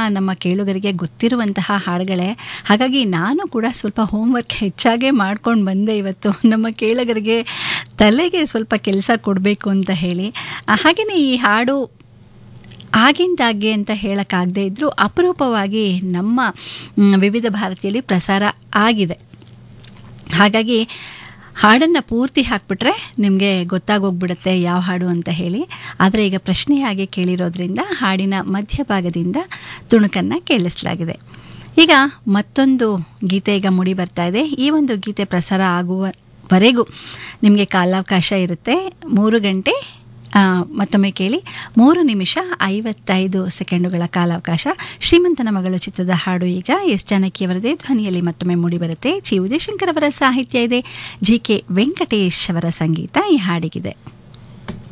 ನಮ್ಮ ಕೇಳುಗರಿಗೆ ಗೊತ್ತಿರುವಂತಹ ಹಾಡುಗಳೇ ಹಾಗಾಗಿ ನಾನು ಕೂಡ ಸ್ವಲ್ಪ ಹೋಮ್ವರ್ಕ್ ಹೆಚ್ಚಾಗೇ ಮಾಡ್ಕೊಂಡು ಬಂದೆ ಇವತ್ತು ನಮ್ಮ ಕೇಳುಗರಿಗೆ ತಲೆಗೆ ಸ್ವಲ್ಪ ಕೆಲಸ ಕೊಡಬೇಕು ಅಂತ ಹೇಳಿ ಹಾಗೆಯೇ ಈ ಹಾಡು ಆಗಿಂದಾಗೆ ಅಂತ ಹೇಳೋಕ್ಕಾಗದೇ ಇದ್ದರೂ ಅಪರೂಪವಾಗಿ ನಮ್ಮ ಮ್, ವಿವಿಧ ಭಾರತಿಯಲ್ಲಿ ಪ್ರಸಾರ ಆಗಿದೆ ಹಾಗಾಗಿ ಹಾಡನ್ನು ಪೂರ್ತಿ ಹಾಕ್ಬಿಟ್ರೆ ನಿಮಗೆ ಗೊತ್ತಾಗೋಗ್ಬಿಡುತ್ತೆ ಯಾವ ಹಾಡು ಅಂತ ಹೇಳಿ ಆದರೆ ಈಗ ಪ್ರಶ್ನೆಯಾಗಿ ಕೇಳಿರೋದ್ರಿಂದ ಹಾಡಿನ ಮಧ್ಯಭಾಗದಿಂದ ತುಣುಕನ್ನು ಕೇಳಿಸಲಾಗಿದೆ ಈಗ ಮತ್ತೊಂದು ಗೀತೆ ಈಗ ಮುಡಿ ಬರ್ತಾ ಇದೆ ಈ ಒಂದು ಗೀತೆ ಪ್ರಸಾರ ಆಗುವವರೆಗೂ ನಿಮಗೆ ಕಾಲಾವಕಾಶ ಇರುತ್ತೆ ಮೂರು ಗಂಟೆ ಆ, ಮತ್ತೊಮ್ಮೆ ಕೇಳಿ ಮೂರು ನಿಮಿಷ ಐವತ್ತೈದು ಸೆಕೆಂಡುಗಳ ಕಾಲಾವಕಾಶ ಶ್ರೀಮಂತನ ಮಗಳು ಚಿತ್ರದ ಹಾಡು ಈಗ ಎಸ್ ಜಾನಕಿಯವರದೇ ಧ್ವನಿಯಲ್ಲಿ ಮತ್ತೊಮ್ಮೆ ಮೂಡಿಬರುತ್ತೆ ಜಿ ಉದಯಶಂಕರ್ ಅವರ ಸಾಹಿತ್ಯ ಇದೆ ಜಿ ಕೆ ವೆಂಕಟೇಶ್ ಅವರ ಸಂಗೀತ ಈ ಹಾಡಿಗಿದೆ